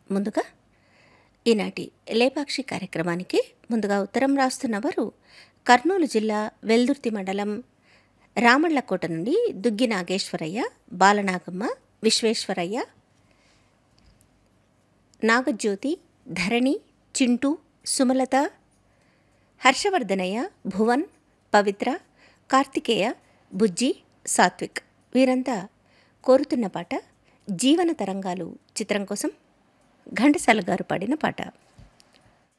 ముందుగా ఈనాటి లేపాక్షి కార్యక్రమానికి ముందుగా ఉత్తరం రాస్తున్నవారు కర్నూలు జిల్లా వెల్దుర్తి మండలం రామళ్ళకోట నుండి దుగ్గి నాగేశ్వరయ్య బాలనాగమ్మ విశ్వేశ్వరయ్య నాగజ్యోతి ధరణి చింటూ సుమలత హర్షవర్ధనయ్య భువన్ పవిత్ర కార్తికేయ బుజ్జి సాత్విక్ వీరంతా కోరుతున్న పాట జీవన తరంగాలు చిత్రం కోసం ఘంటసాల గారు పాడిన పాట